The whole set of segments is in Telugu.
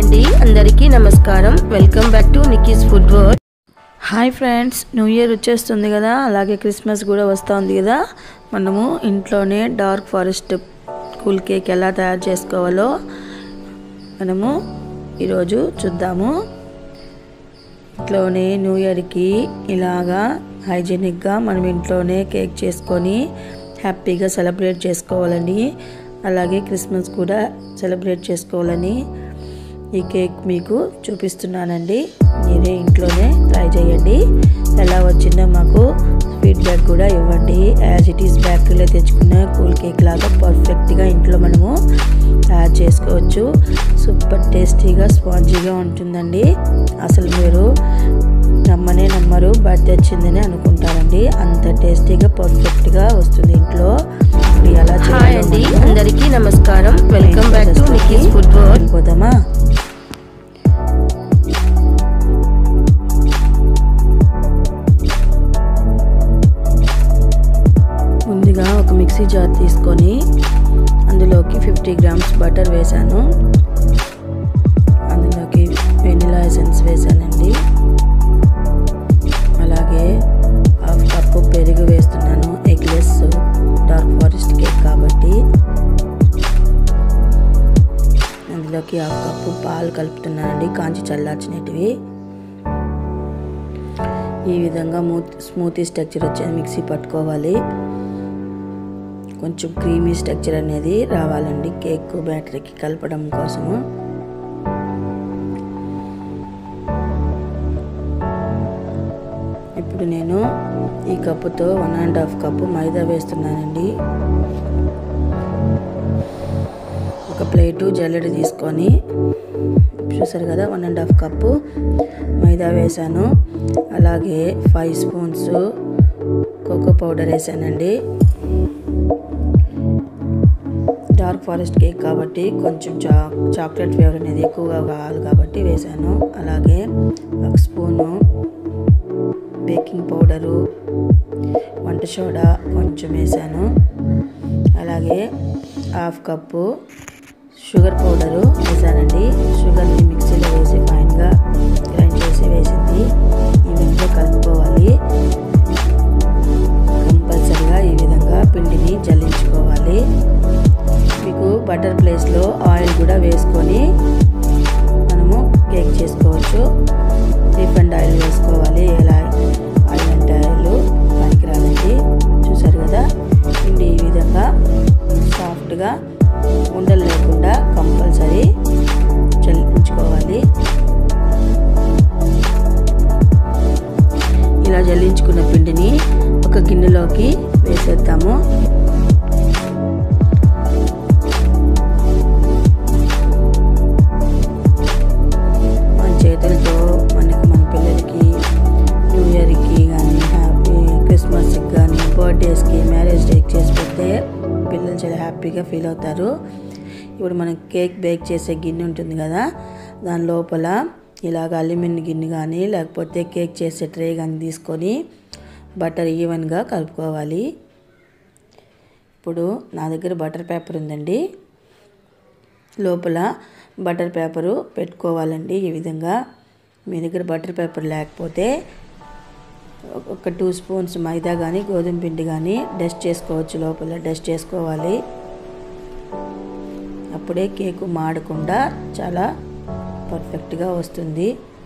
అండి అందరికీ నమస్కారం welcome back to Nikki's food world hi friends new year వచ్చేస్తుంది కదా అలాగే క్రిస్మస్ కూడా వస్తుంది కదా మనము ఇంట్లోనే డార్క్ ఫారెస్ట్ కూల్ కేక్ ఎలా తయారు చేసుకోవాలో మనము ఈరోజు చూద్దాము ఇంట్లోనే న్యూ ఇయర్కి ఇలాగా హైజీనిక్గా మనం ఇంట్లోనే కేక్ చేసుకొని హ్యాపీగా సెలబ్రేట్ చేసుకోవాలని అలాగే క్రిస్మస్ కూడా సెలబ్రేట్ చేసుకోవాలని ఈ కేక్ మీకు చూపిస్తున్నానండి మీరే ఇంట్లోనే ట్రై చేయండి ఎలా వచ్చిందో మాకు ఫీడ్బ్యాక్ కూడా ఇవ్వండి యాజ్ ఇట్ ఈస్ బ్యాకరీలో తెచ్చుకున్న కూల్ కేక్ లాగా పర్ఫెక్ట్గా ఇంట్లో మనము తయారు చేసుకోవచ్చు సూపర్ టేస్టీగా స్పాంజీగా ఉంటుందండి అసలు మీరు నమ్మనే నమ్మరు బర్త్డే వచ్చిందని అనుకుంటారండి అంత టేస్టీగా పర్ఫెక్ట్గా వస్తుంది ఇంట్లో ఇప్పుడు ఎలా హాయ్ అండి అందరికీ నమస్కారం welcome back to Nikki's food world పోదామా ముందుగా ఒక మిక్సీ జార్ తీసుకొని అందులోకి ఫిఫ్టీ గ్రామ్స్ బటర్ వేసాను అందులోకి వెనిలా ఎసెన్స్ వేసానండి అలాగే హాఫ్ కప్పు పెరుగు వేస్తున్నాను ఎగ్లెస్ డార్క్ ఫారెస్ట్ కేక్ కాబట్టి అందులోకి హాఫ్ కప్పు పాలు కలుపుతున్నానండి కాంచి చల్లార్చినటివి ఈ విధంగా మూత్ స్మూతీ స్ట్రక్చర్ వచ్చేది మిక్సీ పట్టుకోవాలి కొంచెం క్రీమీ స్ట్రక్చర్ అనేది రావాలండి కేక్ బ్యాటరీకి కలపడం కోసము ఇప్పుడు నేను ఈ కప్పుతో వన్ అండ్ హాఫ్ కప్పు మైదా వేస్తున్నానండి ఒక ప్లేటు జల్లెడ తీసుకొని చూసారు కదా వన్ అండ్ హాఫ్ కప్పు మైదా వేసాను అలాగే ఫైవ్ స్పూన్స్ కోకో పౌడర్ వేసానండి డార్క్ ఫారెస్ట్ కేక్ కాబట్టి కొంచెం చా చాక్లెట్ ఫ్లేవర్ అనేది ఎక్కువగా కావాలి కాబట్టి వేసాను అలాగే ఒక స్పూను బేకింగ్ పౌడరు వంట సోడా కొంచెం వేసాను అలాగే హాఫ్ కప్పు షుగర్ పౌడరు వేసానండి షుగర్ని మిక్సీలో వేసి ఫైన్గా గ్రైండ్ చేసి వేసింది ఈ విధంగా కలుపుకోవాలి కంపల్సరిగా ఈ విధంగా పిండిని జల్లించుకోవాలి మీకు బటర్ ప్లేస్లో ఆయిల్ కూడా వేసుకొని మనము కేక్ చేసుకోవచ్చు రీఫండ్ ఆయిల్ వేసుకోవాలి ఎలా ఆయిల్ అంటే ఆయిల్ పనికిరాదండి చూసారు కదా పిండి ఈ విధంగా సాఫ్ట్గా ఉండలు లేకుండా కంపల్సరీ జల్లించుకోవాలి ఇలా జల్లించుకున్న పిండిని ఒక గిన్నెలోకి వేసేద్దాము మన చేతులతో మనకి మన పిల్లలకి న్యూ ఇయర్కి కానీ హ్యాపీ క్రిస్మస్కి కానీ బర్త్డేస్కి మ్యారేజ్ డేకి చేసి పెడితే పిల్లలు చాలా హ్యాపీగా ఫీల్ అవుతారు ఇప్పుడు మనం కేక్ బేక్ చేసే గిన్నె ఉంటుంది కదా దాని లోపల ఇలాగ అల్యూమినియం గిన్నె కానీ లేకపోతే కేక్ చేసే ట్రే కానీ తీసుకొని బటర్ ఈవెన్గా కలుపుకోవాలి ఇప్పుడు నా దగ్గర బటర్ పేపర్ ఉందండి లోపల బటర్ పేపరు పెట్టుకోవాలండి ఈ విధంగా మీ దగ్గర బటర్ పేపర్ లేకపోతే ఒక టూ స్పూన్స్ మైదా కానీ గోధుమ పిండి కానీ డస్ట్ చేసుకోవచ్చు లోపల డస్ట్ చేసుకోవాలి అప్పుడే కేకు మాడకుండా చాలా పర్ఫెక్ట్గా వస్తుంది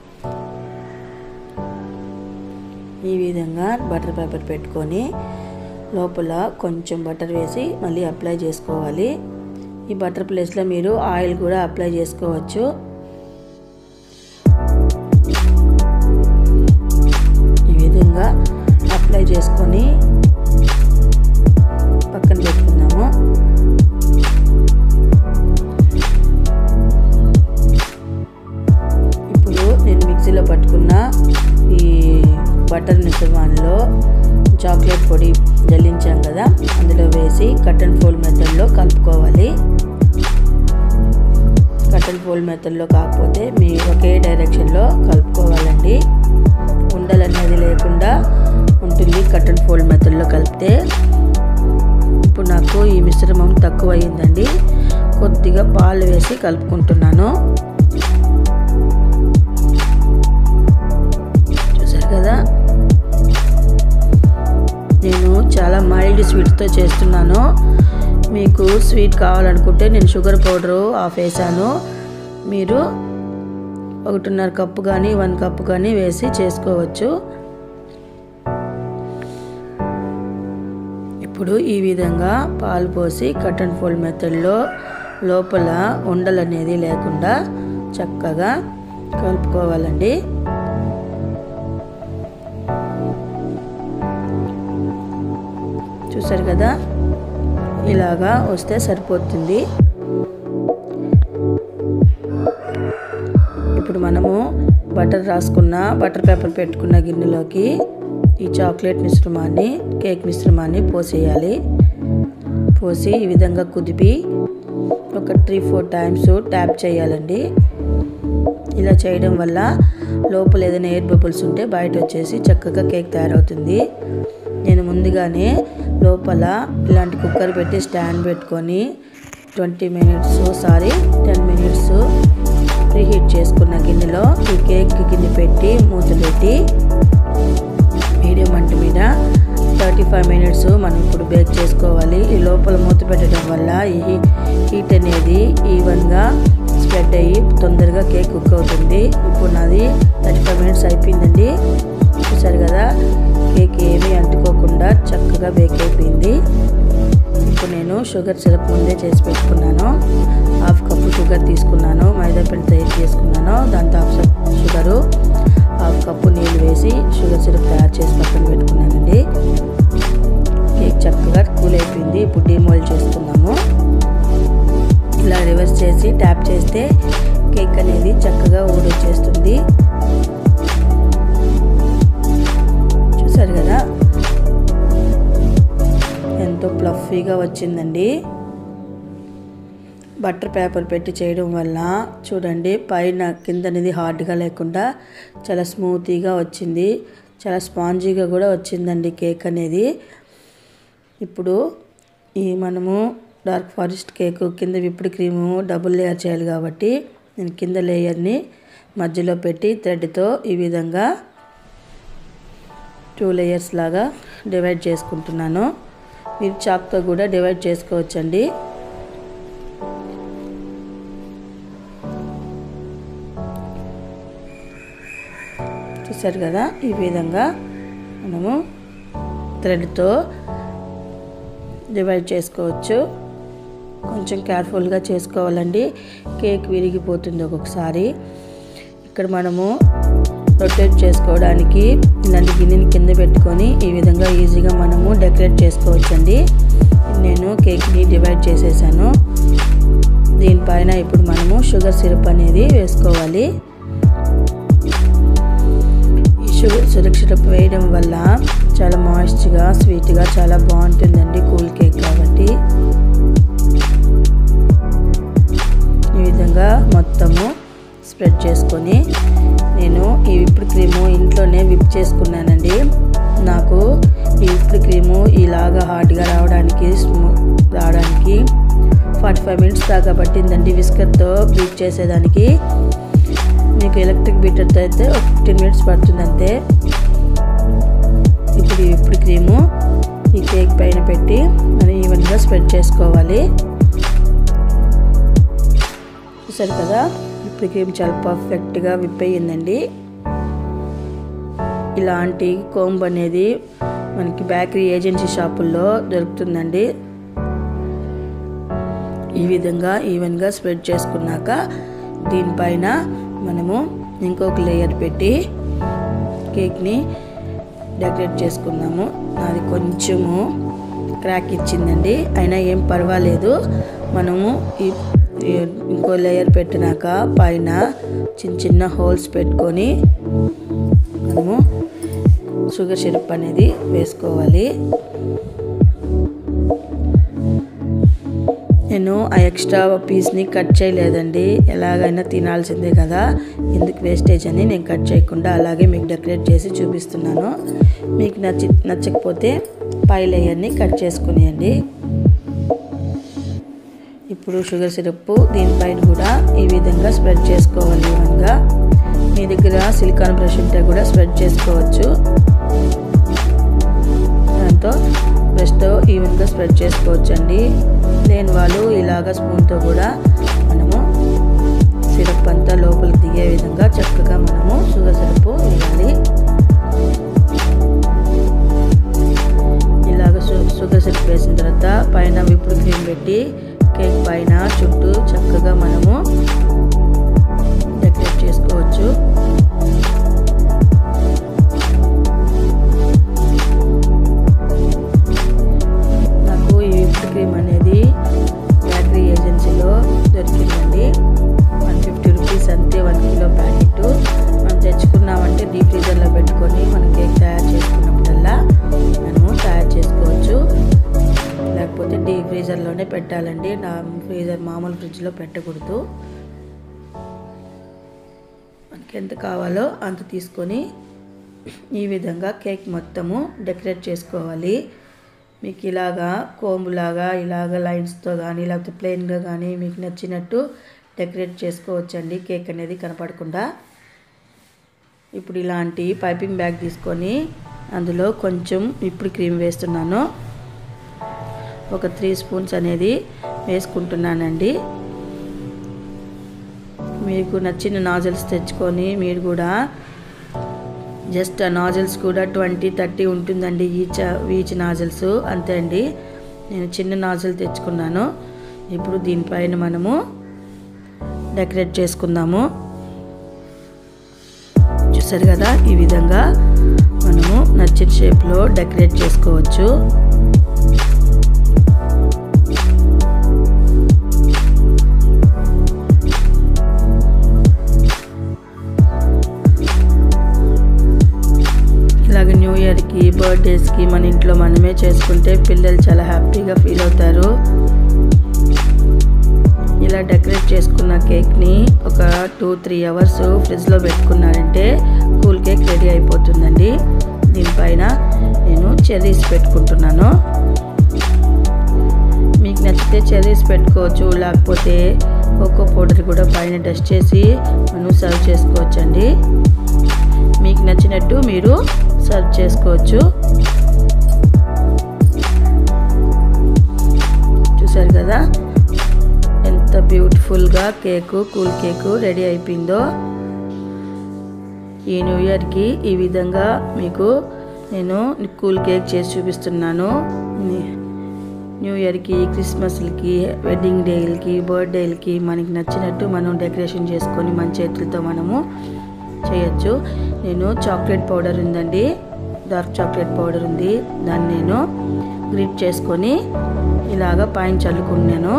ఈ విధంగా బటర్ పేపర్ పెట్టుకొని లోపల కొంచెం బటర్ వేసి మళ్ళీ అప్లై చేసుకోవాలి ఈ బటర్ ప్లేస్లో మీరు ఆయిల్ కూడా అప్లై చేసుకోవచ్చు ఈ విధంగా అప్లై చేసుకొని పక్కన పెట్టుకుందాము ఇప్పుడు నేను మిక్సీలో పట్టుకున్న ఈ బటర్ మిశ్రమాన్లో చాక్లెట్ పొడి జల్లించాం కదా అందులో వేసి కట్ అండ్ ఫోల్ మెథడ్లో కలుపుకోవాలి కట్ అండ్ ఫోల్ మెథడ్లో కాకపోతే మీ ఒకే డైరెక్షన్లో కలుపుకోవాలండి ఉండలు అనేది లేకుండా ఉంటుంది కట్ అండ్ ఫోల్డ్ మెథడ్లో కలిపితే ఇప్పుడు నాకు ఈ మిశ్రమం తక్కువ అయిందండి కొద్దిగా పాలు వేసి కలుపుకుంటున్నాను చాలా మైల్డ్ స్వీట్తో చేస్తున్నాను మీకు స్వీట్ కావాలనుకుంటే నేను షుగర్ పౌడరు ఆఫ్ వేసాను మీరు ఒకటిన్నర కప్పు కానీ వన్ కప్పు కానీ వేసి చేసుకోవచ్చు ఇప్పుడు ఈ విధంగా పాలు పోసి కట్ అండ్ ఫోల్డ్ మెథడ్లో లోపల ఉండలు అనేది లేకుండా చక్కగా కలుపుకోవాలండి చూసారు కదా ఇలాగా వస్తే సరిపోతుంది ఇప్పుడు మనము బటర్ రాసుకున్న బటర్ పేపర్ పెట్టుకున్న గిన్నెలోకి ఈ చాక్లెట్ మిశ్రమాన్ని కేక్ మిశ్రమాన్ని పోసేయాలి పోసి ఈ విధంగా కుదిపి ఒక త్రీ ఫోర్ టైమ్స్ ట్యాప్ చేయాలండి ఇలా చేయడం వల్ల లోపల ఏదైనా ఎయిర్ బబుల్స్ ఉంటే బయట వచ్చేసి చక్కగా కేక్ తయారవుతుంది నేను ముందుగానే లోపల ఇలాంటి కుక్కర్ పెట్టి స్టాండ్ పెట్టుకొని twenty minutes sorry ten minutes preheat చేసుకున్న గిన్నెలో ఈ కేక్ గిన్నె పెట్టి మూత పెట్టి మీడియం మంట మీద థర్టీ ఫైవ్ మినిట్స్ మనం ఇప్పుడు బేక్ చేసుకోవాలి ఈ లోపల మూత పెట్టడం వల్ల ఈ హీట్ అనేది ఈవెన్గా స్ప్రెడ్ అయ్యి తొందరగా కేక్ కుక్ అవుతుంది ఇప్పుడు నాది థర్టీ ఫైవ్ మినిట్స్ అయిపోయిందండి చూసారు కదా కేక్ ఏమీ అంటుకోకుండా చక్కగా బేక్ అయిపోయింది ఇప్పుడు నేను షుగర్ సిరప్ ముందే చేసి పెట్టుకున్నాను హాఫ్ కప్పు షుగర్ తీసుకున్నాను మైదా పిండి తయారు చేసుకున్నాను దాంతో హాఫ్ షుగరు హాఫ్ కప్పు నీళ్ళు వేసి షుగర్ సిరప్ తయారు చేసి పక్కన పెట్టుకున్నానండి కేక్ చక్కగా కూల్ అయిపోయింది ఇప్పుడు డీమోల్డ్ చేసుకున్నాము ఇలా రివర్స్ చేసి ట్యాప్ చేస్తే కేక్ అనేది చక్కగా ఊడొచ్చేస్తుంది చూసారు కదా ఎంతో ప్లఫీగా వచ్చిందండి బటర్ పేపర్ పెట్టి చేయడం వల్ల చూడండి పైన కింద అనేది హార్డ్గా లేకుండా చాలా స్మూతీగా వచ్చింది చాలా స్పాంజీగా కూడా వచ్చిందండి కేక్ అనేది ఇప్పుడు ఈ మనము డార్క్ ఫారెస్ట్ కేక్ కింద విప్పుడు క్రీము డబుల్ లేయర్ చేయాలి కాబట్టి నేను కింద లేయర్ని మధ్యలో పెట్టి థ్రెడ్తో ఈ విధంగా టూ లేయర్స్ లాగా డివైడ్ చేసుకుంటున్నాను మీరు చాక్తో కూడా డివైడ్ చేసుకోవచ్చండి చూసారు కదా ఈ విధంగా మనము థ్రెడ్తో డివైడ్ చేసుకోవచ్చు కొంచెం కేర్ఫుల్గా చేసుకోవాలండి కేక్ విరిగిపోతుంది ఒక్కొక్కసారి ఇక్కడ మనము రొటేట్ చేసుకోవడానికి ఇలాంటి గిన్నెని కింద పెట్టుకొని ఈ విధంగా ఈజీగా మనము డెకరేట్ చేసుకోవచ్చండి నేను కేక్ని డివైడ్ చేసేసాను దీనిపైన ఇప్పుడు మనము షుగర్ సిరప్ అనేది వేసుకోవాలి ఈ షుగర్ షుగర్ సిరప్ వేయడం వల్ల చాలా మాయిస్ట్గా స్వీట్గా చాలా బాగుంటుందండి కూల్ కేక్ కాబట్టి ఈ విధంగా మొత్తము స్ప్రెడ్ చేసుకొని నేను ఈ విప్పుడు క్రీము ఇంట్లోనే విప్ చేసుకున్నానండి నాకు ఈ విప్పుడు క్రీము ఇలాగా హార్డ్గా రావడానికి రావడానికి ఫార్టీ ఫైవ్ మినిట్స్ దాకా పట్టిందండి విస్కర్తో బీట్ చేసేదానికి మీకు ఎలక్ట్రిక్ బీటర్తో అయితే ఒక ఫిఫ్టీన్ మినిట్స్ పడుతుంది అంతే ఇప్పుడు ఈ విప్పుడు క్రీము ఈ కేక్ పైన పెట్టి మనం ఈవెన్గా స్ప్రెడ్ చేసుకోవాలి చూసారు కదా ఇప్పుడు క్రీమ్ చాలా పర్ఫెక్ట్గా విప్ అయ్యిందండి ఇలాంటి కోంబ్ అనేది మనకి బేకరీ ఏజెన్సీ షాపుల్లో దొరుకుతుందండి ఈ విధంగా ఈవెన్గా స్ప్రెడ్ చేసుకున్నాక దీనిపైన మనము ఇంకొక లేయర్ పెట్టి కేక్ని డెకరేట్ చేసుకున్నాము అది కొంచెము క్రాక్ ఇచ్చిందండి అయినా ఏం పర్వాలేదు మనము ఈ ఇంకో లేయర్ పెట్టినాక పైన చిన్న చిన్న హోల్స్ పెట్టుకొని మనము షుగర్ సిరప్ అనేది వేసుకోవాలి నేను ఆ ఎక్స్ట్రా పీస్ని కట్ చేయలేదండి ఎలాగైనా తినాల్సిందే కదా ఎందుకు వేస్టేజ్ అని నేను కట్ చేయకుండా అలాగే మీకు డెకరేట్ చేసి చూపిస్తున్నాను మీకు నచ్చి నచ్చకపోతే పై లేయర్ని కట్ చేసుకునేయండి ఇప్పుడు షుగర్ సిరప్ దీనిపైన కూడా ఈ విధంగా స్ప్రెడ్ చేసుకోవాలి ఈవెన్గా మీ దగ్గర సిలికాన్ బ్రష్ ఉంటే కూడా స్ప్రెడ్ చేసుకోవచ్చు దాంతో బ్రష్తో ఈవెన్గా స్ప్రెడ్ చేసుకోవచ్చండి లేని వాళ్ళు ఇలాగ స్పూన్తో కూడా మనము సిరప్ అంతా లోపలికి దిగే విధంగా చక్కగా మనము షుగర్ సిరప్ వేయాలి ఇలాగ షుగర్ సిరప్ వేసిన తర్వాత పైన విప్పుడు క్రీమ్ పెట్టి కేక్ పైన చుట్టూ చక్కగా మనము డెకరేట్ చేసుకోవచ్చు నాకు ఈ విప్పుడు క్రీమ్ అనేది బేకరీ ఏజెన్సీలో దొరికిందండి వన్ ఫిఫ్టీ రూపీస్ అంతే వన్ కిలో ప్యాకెట్ మనం తెచ్చుకున్నామంటే డీప్ ఫ్రీజర్లో పెట్టుకొని మనం కేక్ తయారు చేసుకున్నప్పుడల్లా మనము తయారు చేసుకోవచ్చు లేకపోతే డీప్ ఫ్రీజర్లోనే పెట్టాలండి నా ఫ్రీజర్ మామూలు ఫ్రిడ్జ్లో పెట్టకూడదు మనకి ఎంత కావాలో అంత తీసుకొని ఈ విధంగా కేక్ మొత్తము డెకరేట్ చేసుకోవాలి మీకు ఇలాగా కోంబులాగా ఇలాగ లైన్స్తో కానీ లేకపోతే ప్లెయిన్గా కానీ మీకు నచ్చినట్టు డెకరేట్ చేసుకోవచ్చండి కేక్ అనేది కనపడకుండా ఇప్పుడు ఇలాంటి పైపింగ్ బ్యాగ్ తీసుకొని అందులో కొంచెం ఇప్పుడు క్రీమ్ వేస్తున్నాను ఒక త్రీ స్పూన్స్ అనేది వేసుకుంటున్నానండి మీకు నచ్చిన నాజల్స్ తెచ్చుకొని మీరు కూడా జస్ట్ ఆ నాజల్స్ కూడా ట్వంటీ థర్టీ ఉంటుందండి ఈచ్ ఈచ్ నాజల్స్ అంతే అండి నేను చిన్న నాజల్ తెచ్చుకున్నాను ఇప్పుడు దీనిపైన మనము డెకరేట్ చేసుకుందాము చూసారు కదా ఈ విధంగా మనము నచ్చిన షేప్లో డెకరేట్ చేసుకోవచ్చు ఇలాగ న్యూ ఇయర్కి బర్త్డేస్కి మన ఇంట్లో మనమే చేసుకుంటే పిల్లలు చాలా హ్యాపీగా ఫీల్ అవుతారు ఇలా డెకరేట్ చేసుకున్న కేక్ని ఒక టూ త్రీ అవర్స్ ఫ్రిడ్జ్లో పెట్టుకున్నారంటే కూల్ కేక్ రెడీ అయిపోతుందండి దీనిపైన నేను చెర్రీస్ పెట్టుకుంటున్నాను మీకు నచ్చితే చెర్రీస్ పెట్టుకోవచ్చు లేకపోతే కోకో పౌడర్ కూడా పైన డస్ట్ చేసి మనం సర్వ్ చేసుకోవచ్చండి మీకు నచ్చినట్టు మీరు సర్వ్ చేసుకోవచ్చు చూసారు కదా ఎంత బ్యూటిఫుల్గా కేకు కూల్ కేకు రెడీ అయిపోయిందో ఈ న్యూ ఇయర్కి ఈ విధంగా మీకు నేను కూల్ కేక్ చేసి చూపిస్తున్నాను న్యూ ఇయర్కి క్రిస్మస్లకి వెడ్డింగ్ డేలకి బర్త్డేలకి మనకి నచ్చినట్టు మనం డెకరేషన్ చేసుకొని మన చేతులతో మనము చేయొచ్చు నేను చాక్లెట్ పౌడర్ ఉందండి డార్క్ చాక్లెట్ పౌడర్ ఉంది దాన్ని నేను గ్రిట్ చేసుకొని ఇలాగ పైన చల్లుకున్నాను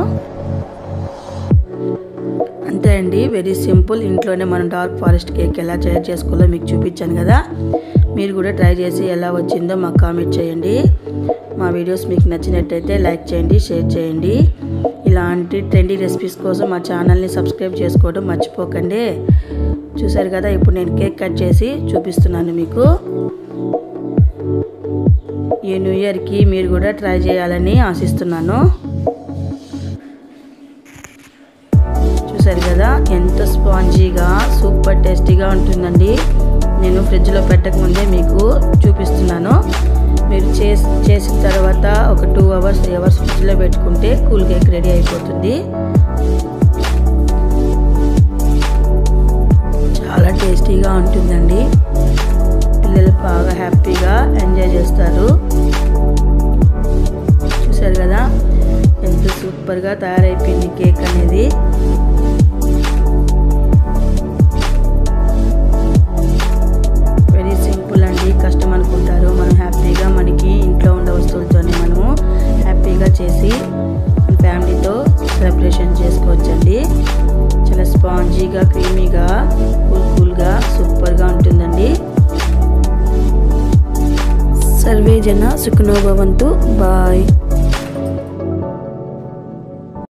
అంతే అండి వెరీ సింపుల్ ఇంట్లోనే మనం డార్క్ ఫారెస్ట్ కేక్ ఎలా తయారు చేసుకోవాలో మీకు చూపించాను కదా మీరు కూడా ట్రై చేసి ఎలా వచ్చిందో మాకు కామెంట్ చేయండి మా వీడియోస్ మీకు నచ్చినట్టయితే లైక్ చేయండి షేర్ చేయండి ఇలాంటి ట్రెండీ రెసిపీస్ కోసం మా ఛానల్ని సబ్స్క్రైబ్ చేసుకోవడం మర్చిపోకండి చూసారు కదా ఇప్పుడు నేను కేక్ కట్ చేసి చూపిస్తున్నాను మీకు ఈ న్యూ ఇయర్కి మీరు కూడా ట్రై చేయాలని ఆశిస్తున్నాను చూసారు కదా ఎంత స్పాంజీగా సూపర్ టేస్టీగా ఉంటుందండి నేను ఫ్రిడ్జ్లో పెట్టకముందే మీకు చూపిస్తున్నాను మీరు చేసి చేసిన తర్వాత ఒక టూ అవర్స్ త్రీ అవర్స్ ఫ్రిడ్జ్లో పెట్టుకుంటే కూల్ కేక్ రెడీ అయిపోతుంది చాలా టేస్టీగా ఉంటుందండి పిల్లలు బాగా హ్యాపీగా ఎంజాయ్ చేస్తారు చూసారు కదా ఎంత సూపర్గా తయారైపోయింది కేక్ అనేది వెరీ సింపుల్ అండి కష్టం అనుకుంటారు మనం హ్యాపీగా మనకి ఇంట్లో ఉండే వస్తువులతోనే మనము హ్యాపీగా చేసి మన ఫ్యామిలీతో సెలబ్రేషన్ చేసుకోవచ్చండి చాలా స్పాంజీగా క్రీమీగా కూల్ కూల్గా సూపర్గా ఉంటుందండి సర్వే జన సుఖనో భవంతు బాయ్